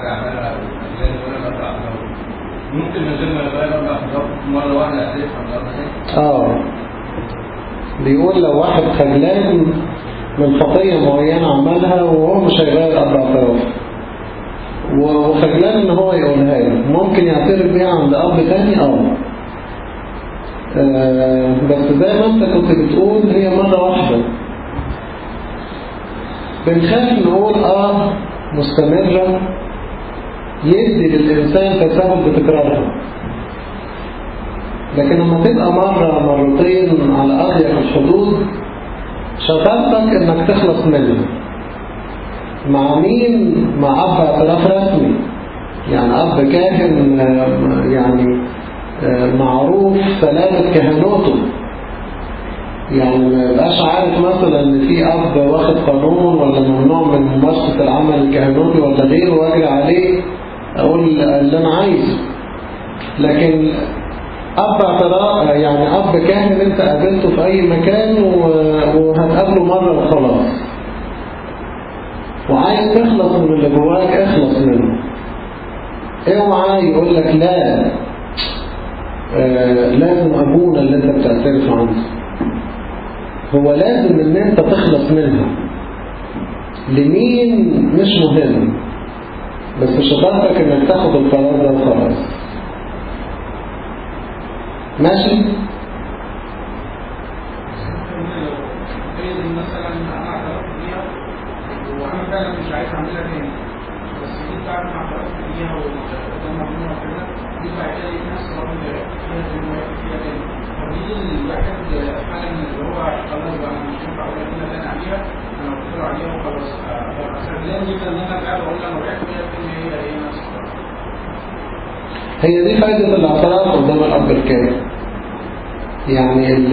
حاجه اعملها زي ما انا بقى ممكن من غير ما يغير اربع خطوات مره واحده اسيبها مره ثانيه اه بيقول لو واحد خجلان من خطية معينة عملها وهو مش هيغير أربع طرف وخجلان ان هو يقولها له ممكن يعترف بيها عند أب تاني اه آه، بس زي ما انت كنت بتقول هي مرة واحدة بنخاف نقول اه مستمرة يدي للإنسان تساهل بتكرارها لكن لما تبقى مرة مرتين على أضيق الحدود شطارتك انك تخلص منه مع مين؟ مع أب اعتراف رسمي يعني أب كاهن آه، يعني آه، معروف سلامة كهنوته يعني ما يبقاش عارف مثلا ان في اب واخد قانون ولا ممنوع من ممارسة العمل الكهنوتي ولا غيره واجري عليه اقول اللي انا عايزه لكن اب اعتراف يعني اب كاهن انت قابلته في اي مكان و- وهتقابله مرة وخلاص وعايز تخلص من اللي جواك اخلص منه اوعى يقول لك لا آه لازم ابونا اللي انت بتعترف عنه هو لازم ان انت تخلص منها لمين مش مهم بس شطارتك انك تاخد القرار ده وخلاص ماشي هي دي مثلا انا اعترفت بيها وانا فعلا مش عايز اعملها تاني بس جيت بعد ما اعترفت بيها وقدام ربنا وكده جيت بعد كده لقيت نفسي ربنا فيها زي ما وقفت فيها تاني فدي الواحد حاله من اللي هو خلاص بقى انا مش هينفع اقول كده تاني عليها انا قلت له عليها وخلاص ابقى خجلان جدا ان انا قاعد اقول انا وقعت فيها تاني هي هي نفس القرار. هي دي فايدة الاعتراف قدام الأب الكامل يعني ال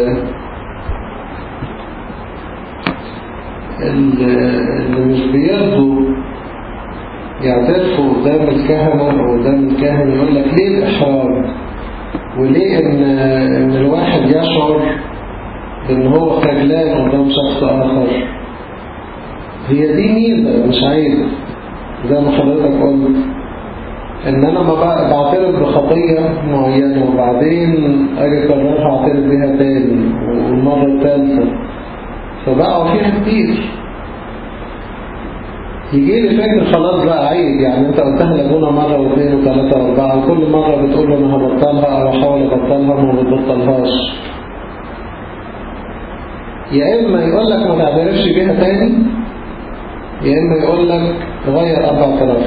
ال- اللي مش بيرضوا يعترفوا قدام الكهنة أو قدام الكاهن يقول لك ليه الإحراج وليه إن, إن الواحد يشعر إن هو خجلان قدام شخص آخر هي دي ميزة مش عيب زي ما حضرتك قلت ان انا ما بقى بعترف بخطية معينة وبعدين اجي اكررها اعترف بيها تاني والمرة الثالثة فبقعوا فيها كتير يجي لي فكر خلاص بقى عيب يعني انت قلتها لابونا مرة واثنين وثلاثة واربعة وكل مرة بتقول له انا هبطلها او احاول ابطلها وما بتبطلهاش يا اما يقول لك ما تعترفش بيها تاني يا اما يقول لك غير اربع اعتراف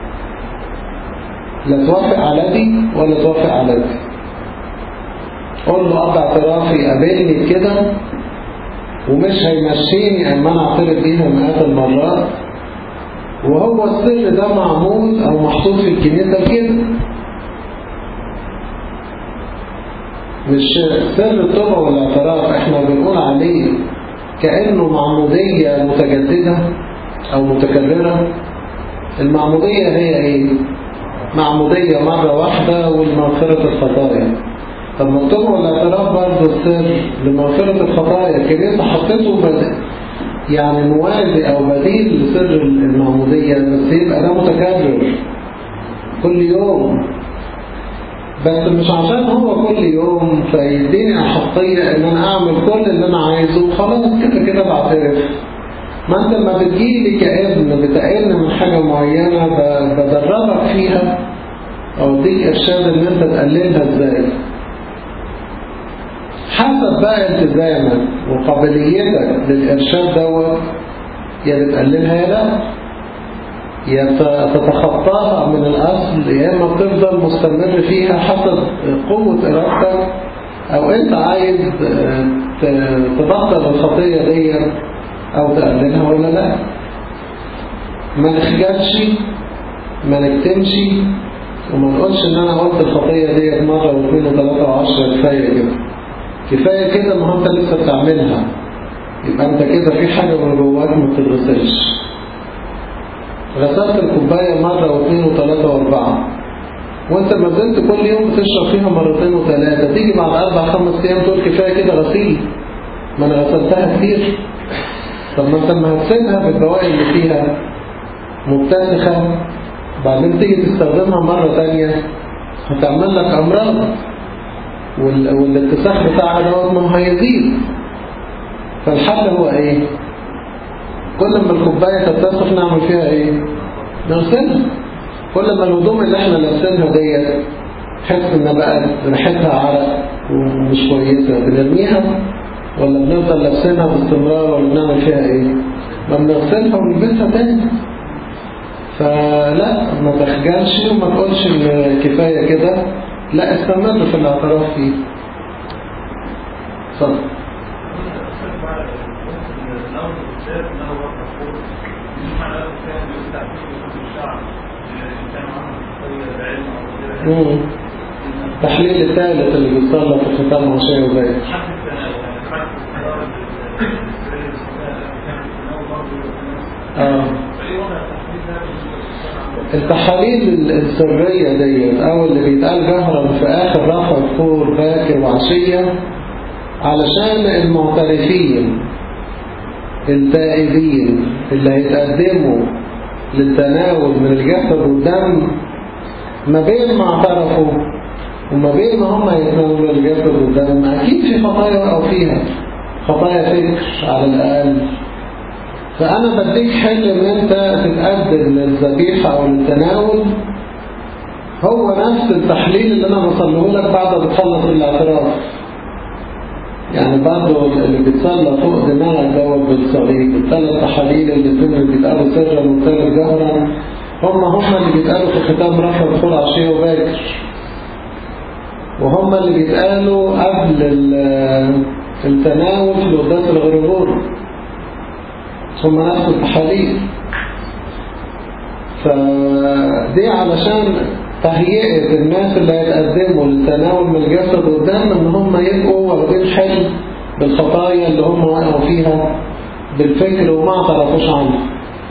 لا توافق على دي ولا توافق على دي قول له قطع اعترافي قابلني كده ومش هيمشيني اما انا اعترف بيها مئات المرات وهو السر ده معمول او محطوط في الكنيسة كده مش سر التوبة والاعتراف احنا بنقول عليه كأنه معمودية متجددة او متكررة المعمودية هي ايه معمودية مرة واحدة والمغفرة الخطايا طب مكتوب والاعتراف برضه السر لمغفرة الخطايا كنيسة حطيته بدل يعني موازي او بديل لسر المعمودية بس يبقى ده متكرر كل يوم بس مش عشان هو كل يوم فيديني أحقية ان انا اعمل كل اللي انا عايزه خلاص كده كده بعترف ما انت لما بتجيلي كابن بتقلني من حاجة معينة ب- بدربك فيها او اديك ارشاد ان انت تقللها ازاي حسب بقى التزامك وقابليتك للارشاد دوت يا بتقللها يا لا يا ت- تتخطاها من الاصل يا اما تفضل مستمر فيها حسب قوة ارادتك او انت عايز آه، ت- تبطل الخطية دي او تقللها ولا لا ما نخجلش ما نكتمش وما نقولش ان انا قلت الخطية دي مرة واثنين وثلاثة وعشرة كفاية كده كفاية كده ما هو انت لسه بتعملها يبقى انت كده في حاجة من جواك ما بتتغسلش غسلت الكوباية مرة واثنين وثلاثة واربعة وانت ما زلت كل يوم بتشرب فيها مرتين وثلاثة تيجي بعد اربع خمس ايام تقول كفاية كده غسيل ما انا غسلتها كتير طب ما انت لما هتسيبها بالبواقي اللي فيها مبتسخة بعدين تيجي تستخدمها مرة تانية هتعمل لك أمراض وال... والاتساخ بتاعها دوت ما هو هيزيد فالحل هو ايه كل ما الكوباية تتسخ نعمل فيها ايه نغسلها كل ما الهدوم اللي احنا لابسينها ديت تحس ان بقى ريحتها عرق ومش كويسة بنرميها ولا بنفضل لابسينها باستمرار ولا بنعمل فيها ايه ما بنغسلها ونلبسها تاني فلا ما تخجلش وما تقولش ان كفاية كده لا استمر في الاعتراف فيه اتفضل مم. التحليل الثالث اللي بيتصلى في ختام عشاء وبيت آه. التحاليل السرية ديت أو اللي بيتقال جهرا في آخر رفع فور باكر وعشية علشان المعترفين التائبين اللي هيتقدموا للتناول من الجسد والدم ما بين ما اعترفوا وما بين ما هم يتناولوا الجسد والدم أكيد في خطايا وقعوا فيها خطايا فكر على الأقل فأنا بديك حل إن أنت تتقدم للذبيحة أو للتناول هو نفس التحليل اللي أنا بصله لك بعد ما تخلص الاعتراف يعني برضه اللي بيتصلى فوق دماغك دوت بالصليب الثلاث تحاليل الاثنين اللي بيتقالوا سرا والثالث جهرا هم هم اللي بيتقالوا في ختام رفع الدخول عشية وباكر وهم اللي بيتقالوا قبل التناول في القداس الغربوري هم نفس التحاليل فدي علشان تهيئة الناس اللي هيتقدموا للتناول من الجسد والدم ان هم يبقوا واخدين حل بالخطايا اللي هم وقعوا فيها بالفكر وما اعترفوش عنها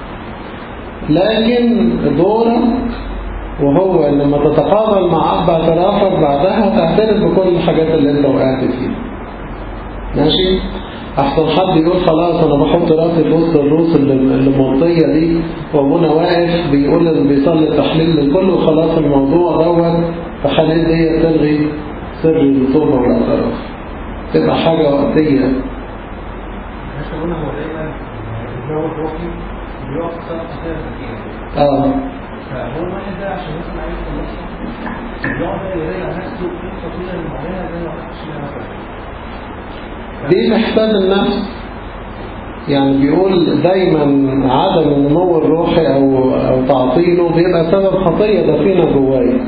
لكن دورك وهو ان لما تتقابل مع اب اعترافك بعدها تعترف بكل الحاجات اللي انت وقعت فيها ماشي احسن حد يقول خلاص انا بحط راسي في وسط الروس اللي اللي موطيه دي وابونا واقف بيقول اللي بيصلي التحليل للكل وخلاص الموضوع دوت في حالات دي تلغي سر التوبه والاعتراف تبقى حاجه وقتيه هو دايما الجو الروحي بيقف صار كتير كتير اه فهو الواحد ده عشان يسمع عايز يخلص يقعد بقى يراجع نفسه في الخطيئة المعينة ده ما وقفش لها مثلا دي محتاج النفس يعني بيقول دايما عدم النمو الروحي او او تعطيله بيبقى سبب خطيه دفينه جوايا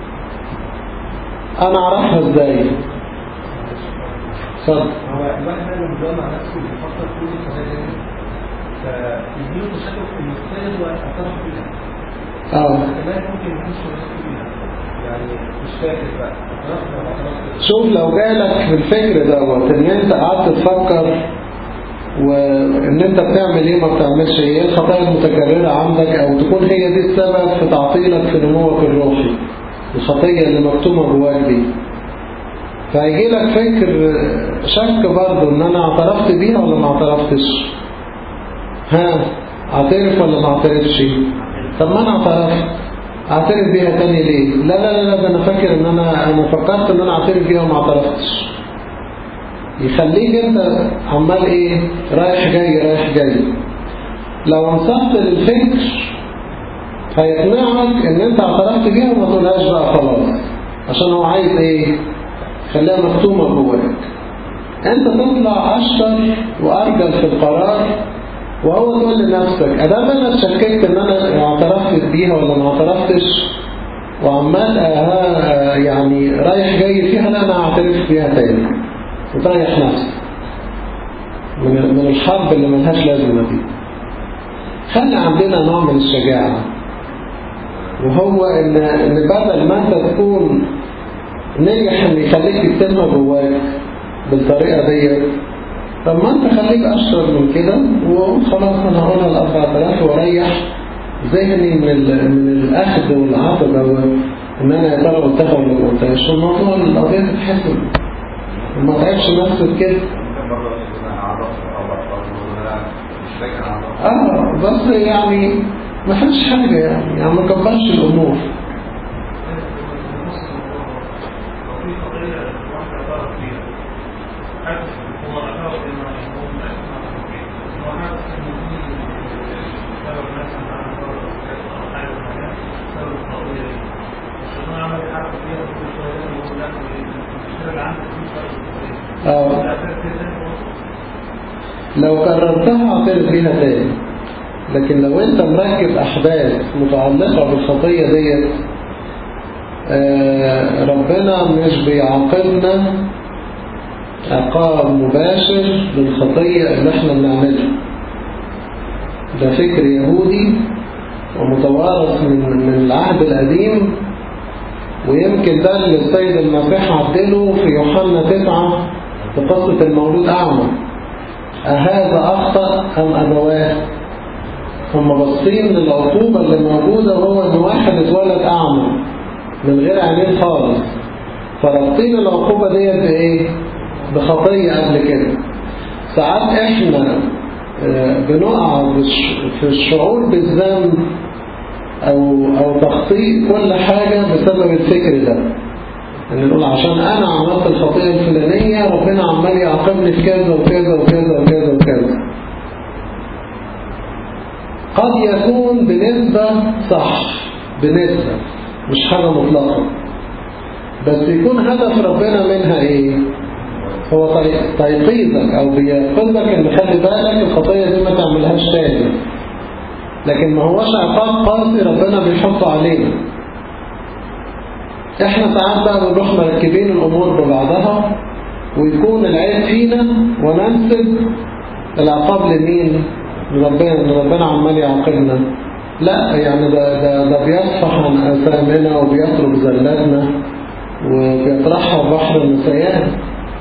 انا اعرفها ازاي اتفضل هو الواحد ده لما بيقعد مع نفسه بيفكر كل الخطايا دي فيجيله تشكك في المستقبل واعترف بيها اه كمان ممكن ما يكونش مرتب بيها يعني مش فاكر بقى اعترفت ولا ما اعترفتش شوف لو جالك في الفكر دوت ان انت قعدت تفكر وان انت بتعمل ايه ما بتعملش ايه الخطايا المتكررة عندك او تكون هي دي السبب في تعطيلك في نموك الروحي الخطية اللي مكتومة جواك دي فهيجي لك فكر شك برضه ان انا اعترفت بيها ولا ما اعترفتش ها اعترف ولا ما اعترفش طب ما انا اعترفت اعترف بيها تاني ليه لا لا لا لا ده انا فاكر ان انا انا فكرت ان انا اعترف بيها وما اعترفتش يخليك انت عمال ايه رايح جاي رايح جاي لو انصفت للفكر هيقنعك ان انت اعترفت بيها وما تقولهاش بقى خلاص عشان هو عايز ايه خليها مكتومة جواك انت تطلع اشطر وارجل في القرار وهو تقول لنفسك ادام انا اتشككت ان انا اعترفت بيها ولا ما اعترفتش وعمال آه يعني رايح جاي فيها لا انا اعترف بيها تاني وتريح نفسك من من الحرب اللي ملهاش لازمه دي خلي عندنا نوع من الشجاعه وهو ان ان بدل ما انت تكون نجح ان يخليك تكتبها جواك بالطريقه ديت طب ما انت خليك اشطر من كده وخلاص انا هقولها الاربع ثلاث واريح ذهني من ال... من الاخذ والعطاء دوت ان انا يا ترى قلتها ولا ما قلتهاش الموضوع القضيه تتحسب وما تعبش نفسك كده اه بس يعني ما فيش حاجة يعني يعني ما كبرش الأمور في قضية واحدة ضرب فيها حد هو اعترف انه هو مؤسس فيه هو حاسس انه في سبب مثلا عن ضرب او حاجة معينة سبب القضية دي الشيطان عمل حركة فيها كل شوية يقول لا المشكلة اللي عندك دي سبب القضية آه. الأساس كده لو كررتها اعترف بيها تاني لكن لو انت مركب احداث متعلقة بالخطية ديت آه، ربنا مش بيعاقبنا عقاب مباشر للخطية اللي احنا بنعملها ده فكر يهودي ومتوارث من من العهد القديم ويمكن ده اللي السيد المسيح عدله في يوحنا 9 في قصة المولود أعمى أهذا أخطأ أم أبواه هم باصين للعقوبة اللي موجودة وهو إن واحد اتولد أعمى من غير عينين خالص فربطين العقوبة ديت بإيه؟ بخطية قبل كده ساعات إحنا آه، بنقع بالش- في الشعور بالذنب أو أو تخطيط كل حاجة بسبب الفكر ده ان نقول عشان انا عملت الخطيئة الفلانية ربنا عمال يعاقبني في كذا وكذا وكذا وكذا وكذا قد يكون بنسبة صح بنسبة مش حاجة مطلقة بس يكون هدف ربنا منها ايه هو طي- تيقيظك او بيقظك ان خلي بالك الخطية دي ما تعملهاش تاني لكن ما هوش عقاب قاسي ربنا بيحطه علينا احنا ساعات بقى بنروح مركبين الامور ببعضها ويكون العيب فينا وننسب العقاب لمين لربنا ان ربنا عمال يعاقبنا لا يعني ده ده ده بيصفح عن اثامنا وبيترك زلاتنا وبيطرحها بحر النسيان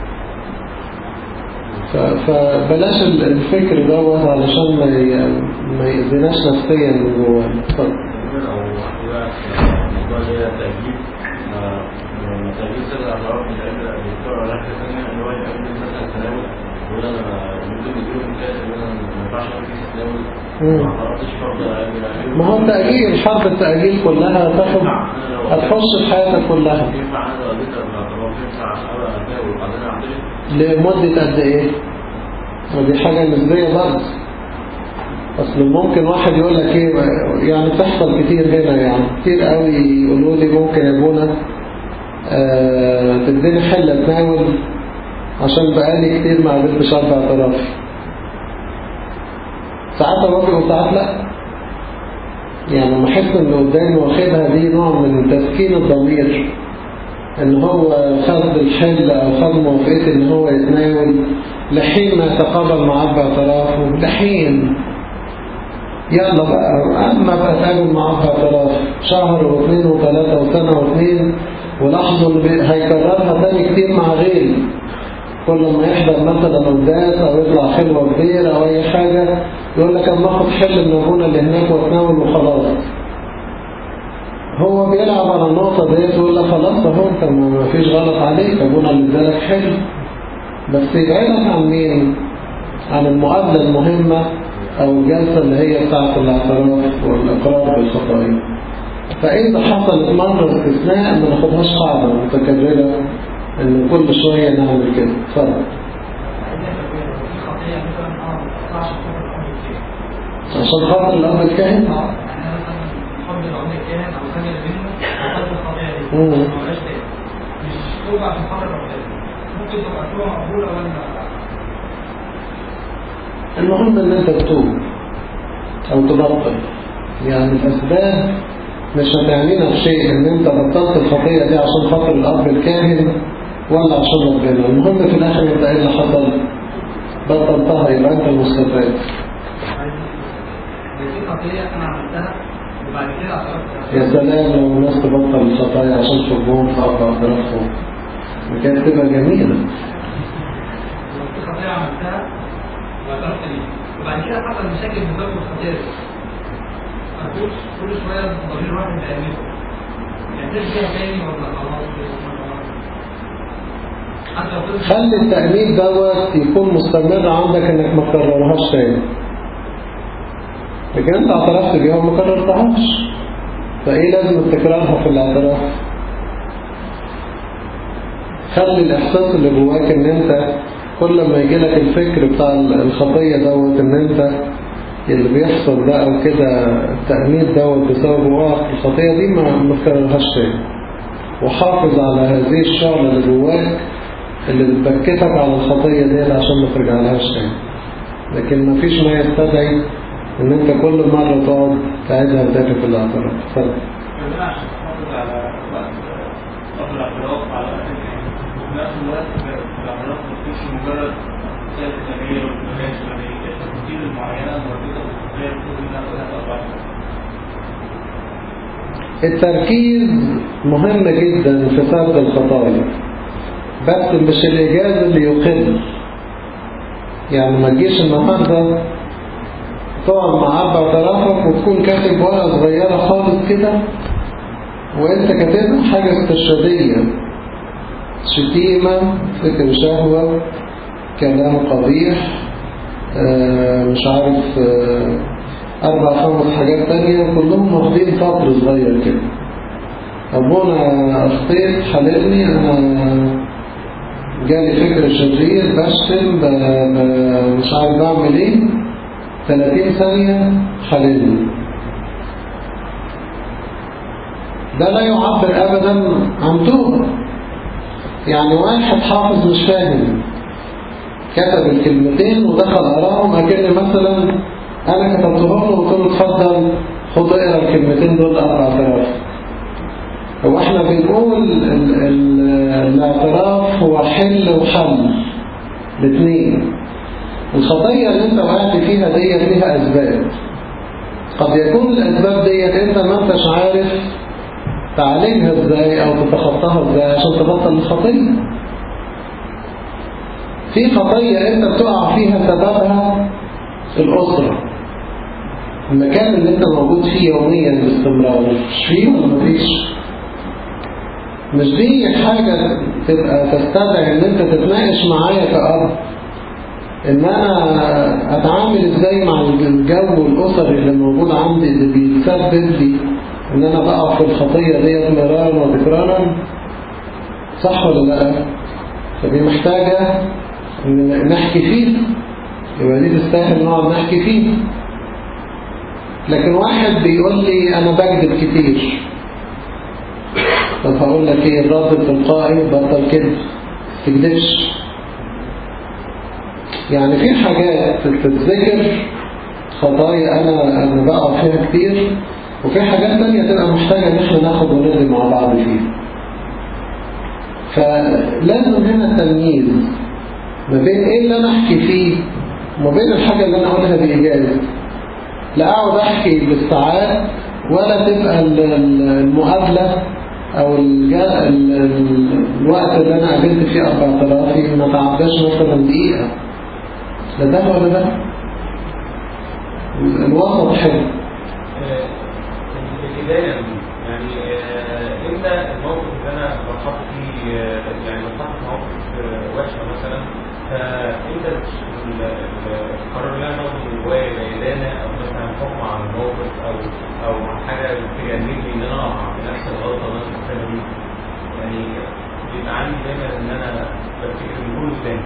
ف- فبلاش ال- الفكر دوت علشان ما ي- ما يأذيناش نفسيا من جوه اتفضل. او موضوع اللي هي تأجيل ما- ما تأجيل سر الاعتراف من اجل الدكتور ولا حاجه ثانيه اللي هو يأجل مثلا تناول يقول انا ممكن يديله مثال ان انا ما ينفعش اجي تناول مم. ما اعترفتش فرض اجل ما هو التأجيل حرب التأجيل كلها تاخد هتخش في حياتك كلها ينفع انا لو اديت الاعتراف ينفع ابقى اتناول وبعدين اعترف لمدة قد ايه ودي حاجة نسبية برضه اصل ممكن واحد يقول لك ايه يعني بتحصل كتير هنا يعني كتير قوي يقولوا لي ممكن يا ابونا آه تديني حل اتناول عشان بقالي كتير ما قابلتش اربع اعترافي ساعات اوافق وساعات لا يعني لما احس ان اللي قدامي واخدها دي نوع من تسكين الضمير ان هو خد الحل او خد موافقتي ان هو يتناول لحين ما يتقابل معاه باعترافه لحين يلا بقى اما بقى اتقابل معاه باعتراف شهر واثنين وثلاثة وسنة واثنين ولاحظوا ان بي- هيكررها تاني كتير مع غيري كل ما يحضر مثلا قداس او يطلع خلوة كبيرة او اي حاجة يقول لك اما اخد حل من ابونا اللي هناك واتناول وخلاص هو بيلعب على النقطة ديت ويقول لك خلاص اهو انت ما ما فيش غلط عليك ابونا اللي ادالك حلو بس يبعدك عن مين؟ عن المقابلة المهمة او الجلسة اللي هي بتاعة الاعتراف والاقرار بالخطايا فإذا حصلت مرة استثناء ما ناخدهاش قاعدة متكررة ان كل شوية نعمل كده اتفضل في خطية مثلا أنا ما بقطعش حب الأمر كتير عشان خاطر الأب الكاهن اه يعني أنا مثلا حب الأمر الكاهن أو خجل منه وقلب الخطية دي مم. ما بقاش تاني مش توبة عشان خاطر ربنا ممكن تبقى توبة مقبولة ولا المهم ان انت تتوب او تبطل يعني الاسباب مش هتعنينا بشيء ان انت بطلت الخطية دي عشان خاطر الاب الكاهن ولا عشان ربنا المهم في الاخر انت ايه اللي حصل بطلتها يبقى انت المستفاد دي خطية أنا عملتها وبعد كده اعترفت يا سلام لو الناس تبطل الخطايا عشان حبهم في اب اعترافهم كانت تبقى جميلة في خطية عملتها واعترفت بيها وبعد كده حصل مشاكل بسبب الخطية دي فكل كل شوية ضمير واحد بيعمله يعترف بيها تاني ولا خلاص حتى لو كنت خلي التأمين دوت يكون مستمر عندك انك ما تكررهاش تاني لكن انت اعترفت بيها وما كررتهاش فايه لازم تكرارها في الاعتراف خلي الاحساس اللي جواك ان انت كل ما يجي لك الفكر بتاع الخطية دوت ان انت اللي بيحصل ده او كده التأمين دوت بسبب وقع الخطية دي ما ما تكررهاش تاني وحافظ على هذه الشعلة اللي جواك اللي بتبكتك على الخطية دي عشان ما ترجعلهاش تاني لكن ما فيش ما يستدعي ان انت كل مرة تقعد تعيدها تاني في الاعتراف اتفضل كلنا عشان نحافظ على وقت قبل الاعتراف على وقت الإيمان. وفي نفس الوقت في الاعتراف ما تكونش مجرد رسالة إسلامية وبلاش إسلامية التفاصيل المعينة المربوطة بالخطية بتكون إنها تقولها أربع التركيز مهم جدا في سرد الخطايا بس مش الإجازة اللي يقل يعني ما تجيش النهاردة تقعد مع أب اعترافك وتكون كاتب ورقة صغيرة خالص كده وانت كاتبها حاجة استشهادية شتيمة فكر شهوة كلام قبيح آه، مش عارف آه، أربع خمس حاجات تانية كلهم واخدين سطر صغير كده أبونا أخطيت حللني أنا جالي فكر شرير بشتم ب... ب... مش عارف بعمل ايه 30 ثانية حللني ده لا يعبر أبدا عن توبة يعني واحد حافظ مش فاهم كتب الكلمتين ودخل قراهم أكن مثلا أنا كتبتهم له وقلت له اتفضل خد اقرا الكلمتين دول أربع اعتراف هو احنا بنقول ال ال الاعتراف هو حل وحل الاثنين الخطية اللي انت وقعت فيها ديت ليها أسباب قد يكون الأسباب ديت انت ما انتش عارف تعالجها ازاي او تتخطاها ازاي عشان تبطل الخطية في خطية انت بتقع فيها سببها في الأسرة المكان اللي انت موجود فيه يوميا باستمرار مش فيه ولا مفيش مش دي حاجة تبقى تستدعي ان انت تتناقش معايا كأب ان انا اتعامل ازاي مع الجو الاسري اللي موجود عندي اللي بيتسبب لي ان انا بقع في الخطية ديت مرارا وتكرارا صح ولا لا فدي محتاجة ان نحكي فيه يبقى دي تستاهل نقعد نحكي فيه لكن واحد بيقول لي انا بكذب كتير طب هقول لك ايه الرد التلقائي بطل كذب تكذبش يعني في حاجات تتذكر خطايا انا انا بقع فيها كتير وفي حاجات تانية تبقى محتاجة ان احنا ناخد وندي مع بعض فيها فلازم هنا تمييز ما بين ايه اللي انا احكي فيه وما بين الحاجة اللي انا اقولها بإجازة لا اقعد احكي بالساعات ولا تبقى المقابلة او الجا... ال... ال... الوقت اللي انا قابلت فيه اربع اعترافي ما تعداش مثلا دقيقة لا ده ولا ده الوسط حلو البداية يعني آه، امتى الموقف اللي انا بتحط فيه آه، يعني بتحط في موقف آه، وحشة مثلا فامتى ال- ال- القرار اللي انا باخده من جوايا يبقى إدانة او مثلا حكم على الموقف او او حاجة تجنبني ان انا اقع في نفس الغلطة اللي انا كنت فيها دي يعني بيبقى عندي دايما ان انا بفتكر ان كله تاني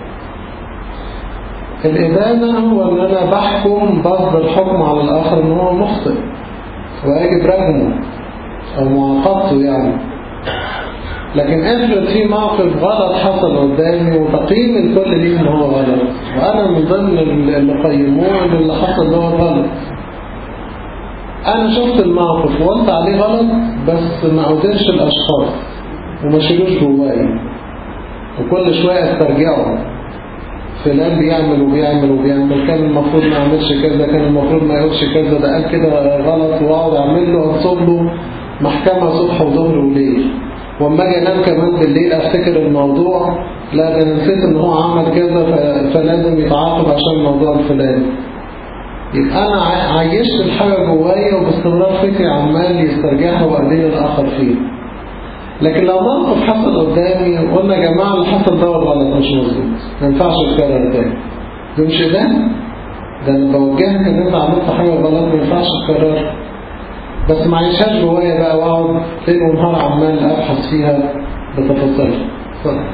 الإدانة هو ان انا بحكم بصدر حكم على الاخر ان هو مخطئ واجب رجمه او معاقبته يعني لكن افرض في موقف غلط حصل قدامي وتقييم الكل ليه ان هو غلط وانا من ضمن اللي قيموه ان اللي حصل ده هو غلط انا شفت الموقف وقلت عليه غلط بس ما قدرش الاشخاص وما شيلوش جوايا وكل شوية استرجعه فلان بيعمل وبيعمل وبيعمل كان المفروض ما يعملش كذا كان المفروض ما يقولش كذا ده قال كده غلط واقعد اعمل له انصب له محكمة صبح وظهر وليل واما اجي انام كمان بالليل افتكر الموضوع لا ده انا نسيت ان هو عمل كذا ف- فلازم يتعاقب عشان الموضوع الفلاني يبقى انا ع- عايشت الحاجة جوايا وباستمرار فكري عمال يسترجعها وأدين الآخر فيه لكن لو موقف حصل قدامي وقلنا يا جماعة اللي حصل ده غلط مش مظبوط ما ينفعش يتكرر تاني ده مش ده ده انا بوجهك ان انت عملت حاجة غلط ما ينفعش تكررها بس ما عيشهاش جوايا بقى واقعد ليل ونهار عمال ابحث فيها بتفاصيلها اتفضل.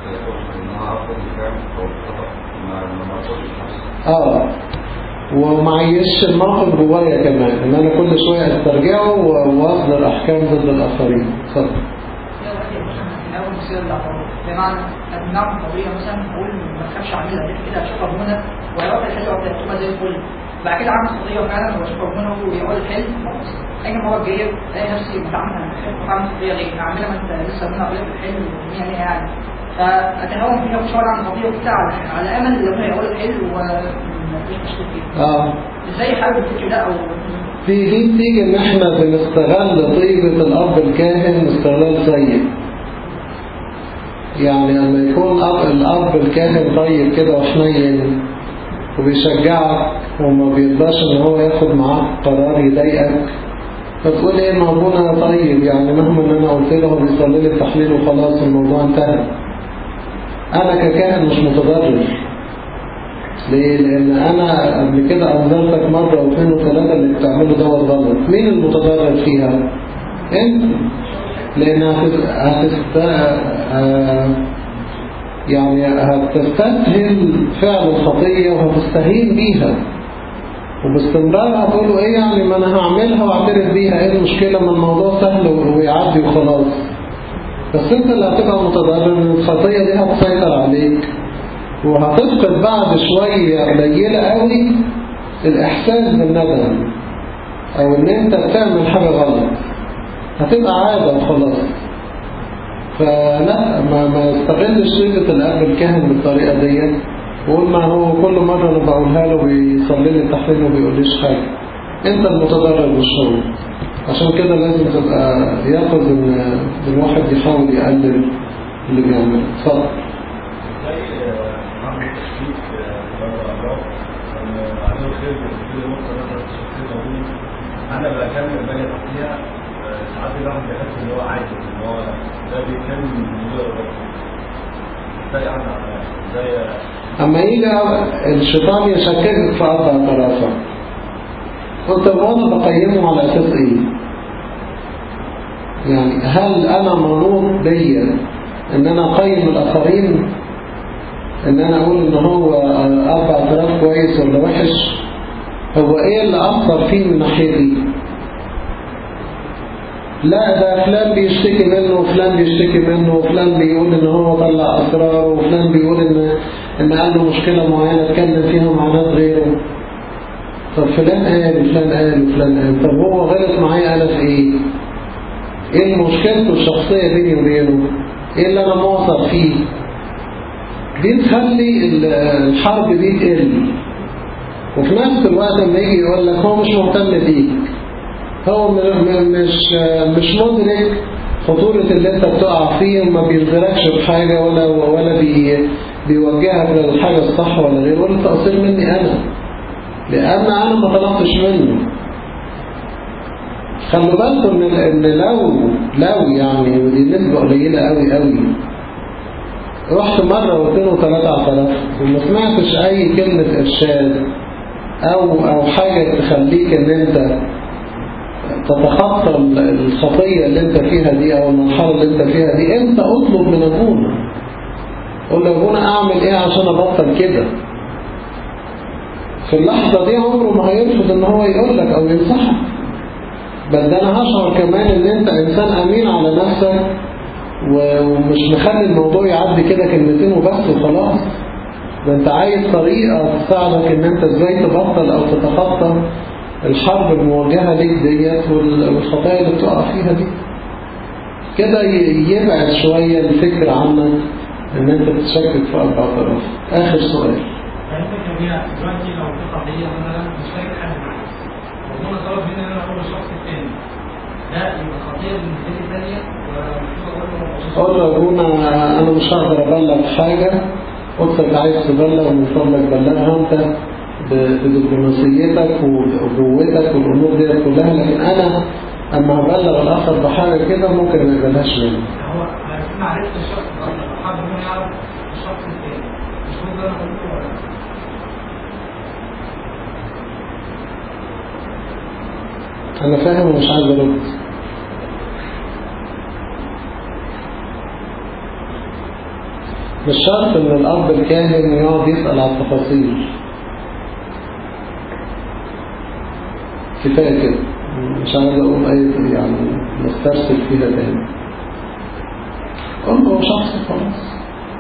اه ومعيش الموقف جوايا كمان ان انا كل شوية استرجعه و- واصدر احكام ضد الاخرين اتفضل ناوي تصير الاعتراض بمعنى نعمل قضيه مثلا اقول ما تخافش عليها ليه كده اشوف ربنا وهيقعد الحل وقت تبقى زي الفل بعد كده اعمل قضيه فعلا واشوف ربنا ويقعد الحل خلاص اجي المره الجايه الاقي نفسي بتعمل انا بخاف اعمل قضيه ليه؟ اعملها ما انت لسه منها قضيه في الحل والدنيا ليها يعني فاتهاون فيها وشويه عن القضيه وبتاع على- على امل ان ربنا يقعد الحل وما فيش مشكله فيها اه ازاي احارب الفكر ده او في دي بتيجي ان احنا بنستغل طيبة الاب الكاهن استغلال سيء يعني لما يكون أب الاب الكاهن طيب كده وحنين وبيشجعك وما بيرضاش ان هو ياخد معاك قرار يضايقك فتقول ايه ما ابونا طيب يعني مهما ان انا قلت له هو بيصلي لي التحليل وخلاص الموضوع انتهى انا ككاهن مش متضرر ليه؟ لأن أنا قبل كده أنذرتك مرة واثنين وثلاثة اللي بتعمله دوت غلط مين المتضرر فيها؟ أنت لأن هتست... هتست... آه، يعني هتستسهل فعل الخطية وهتستهين بيها وباستمرار هتقولوا ايه يعني ما انا هعملها واعترف بيها ايه المشكلة ما الموضوع سهل ويعدي وخلاص بس انت اللي هتبقى متضرر ان الخطية دي هتسيطر عليك وهتفقد بعد شوية قليلة قوي الإحساس بالندم أو إن أنت بتعمل حاجة غلط هتبقى عادة وخلاص فلا ما ما استغلش صيغة الأب الكاهن بالطريقة ديت وقول ما هو كل مرة أنا بقولها له بيصلي لي التحليل وما بيقوليش حاجة أنت المتضرر مش هو عشان كده لازم تبقى يقظ إن الواحد يحاول يقلل اللي بيعمله اتفضل زي عمل تشكيك في الأمراض عليه خير في نقطة مثلا الشخصية موجودة أنا بكمل بالي تحتيها ساعات الواحد بيحس إن هو عايز إن هو ده بيكمل موضوع الرب ازاي أعمل على ازاي أما يجي الشيطان يشككك في أربع طرافة قلت الوضع بقيمه على أساس إيه؟ يعني هل أنا منوط بيا إن أنا أقيم الآخرين إن أنا أقول إن هو أربع طراف كويس ولا وحش هو إيه اللي أثر فيه من ناحيتي؟ لا ده فلان بيشتكي منه وفلان بيشتكي منه وفلان بيقول ان هو طلع اسرار وفلان بيقول ان ان عنده مشكلة معينة اتكلم فيها مع ناس غيره طب فلان قال وفلان قال وفلان قال طب هو غلط معايا انا في ايه؟ ايه مشكلته الشخصية بيني وبينه؟ ايه اللي انا موصل فيه؟ دي تخلي الحرب دي تقل وفي نفس الوقت لما يجي يقول لك هو مش مهتم بيك هو م- م- مش مش مدرك خطورة اللي انت بتقع فيه وما بينذركش بحاجة ولا ولا بي بيوجهك للحاجة الصح ولا غيره ولا تقصير مني انا لان انا ما طلبتش منه خلوا بالكم ان ان لو لو يعني ودي نسبة قليلة قوي قوي رحت مرة واثنين وثلاثة اعترفت وما سمعتش اي كلمة ارشاد او او حاجة تخليك ان انت تتخطى الخطية اللي انت فيها دي او المرحلة اللي انت فيها دي انت اطلب من ابونا قول له ابونا اعمل ايه عشان ابطل كده في اللحظة دي عمره ما هيرفض ان هو يقول لك او ينصحك بل ده انا هشعر كمان ان انت انسان امين على نفسك ومش مخلي الموضوع يعدي كده كلمتين وبس وخلاص ده انت عايز طريقة تساعدك ان انت ازاي تبطل او تتخطى الحرب الموجهة ليك ديت والخطايا اللي بتقع فيها دي كده يبعد شوية الفكر عنك ان انت تتشكك في اربع طرف اخر سؤال يعني انت كبيرة دلوقتي لو في قضية مثلا مش لاقي حد معايا وهنا طلب مني ان انا اقول للشخص الثاني ده يبقى خطية بالنسبة لي ثانية ولا المفروض اقول له قول له ابونا انا مش هقدر ابلغ حاجة قلتك عايز تبلغ من فضلك بلغها انت بدبلوماسيتك وقوتك والامور دي كلها لكن انا اما هبلغ الاخر بحاجة كده ممكن ما يقبلهاش مني هو انا كنت عرفت الشخص اصلا حد منهم يعرف الشخص الثاني مش ممكن انا اقول له ولا أنا فاهم ومش عايز أرد مش شرط إن الأب الكاهن يقعد يسأل على التفاصيل كفاية كده مش عايز أقول أي يعني نسترسل فيها تاني قول هو شخص خلاص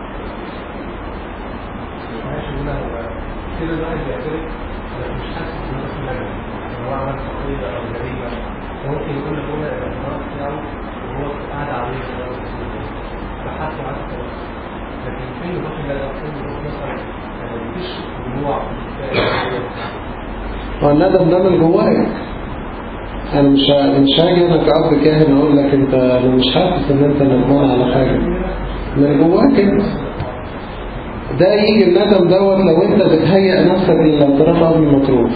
معلش هنا هو كده الواحد بيعترف انا مش حاسس ان انا في مجال ان هو عمل تقريبا او جريمه ممكن يكون الجمله الاعتراف بتاعه وهو قاعد عليه فحاسس على خلاص لكن فين الروح اللي انا فين الروح مثلا ما فيش دموع هو الندم ده من جواك انا مش ه- مش هاجي انا كأب كاهن اقول لك انت انا مش حاسس ان انت ندمان على حاجه من جواك انت ده يجي الندم دوت لو انت بتهيئ نفسك للاعتراف قبل ما تروح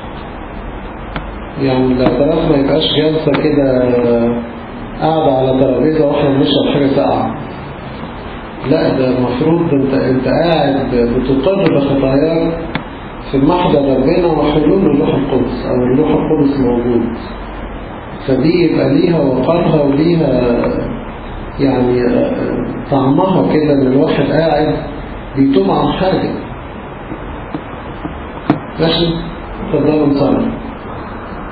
يعني الاعتراف ما يبقاش جلسه كده قاعده على ترابيزه واحنا بنشرب حاجه ساقعه لا ده المفروض انت انت قاعد بتقر بخطاياك في محضر ربنا وحلول الروح القدس او الروح القدس موجود فدي يبقى ليها وقارها وليها يعني طعمها كده ان الواحد قاعد بيتوم عن حاجة ماشي تفضلوا نصلي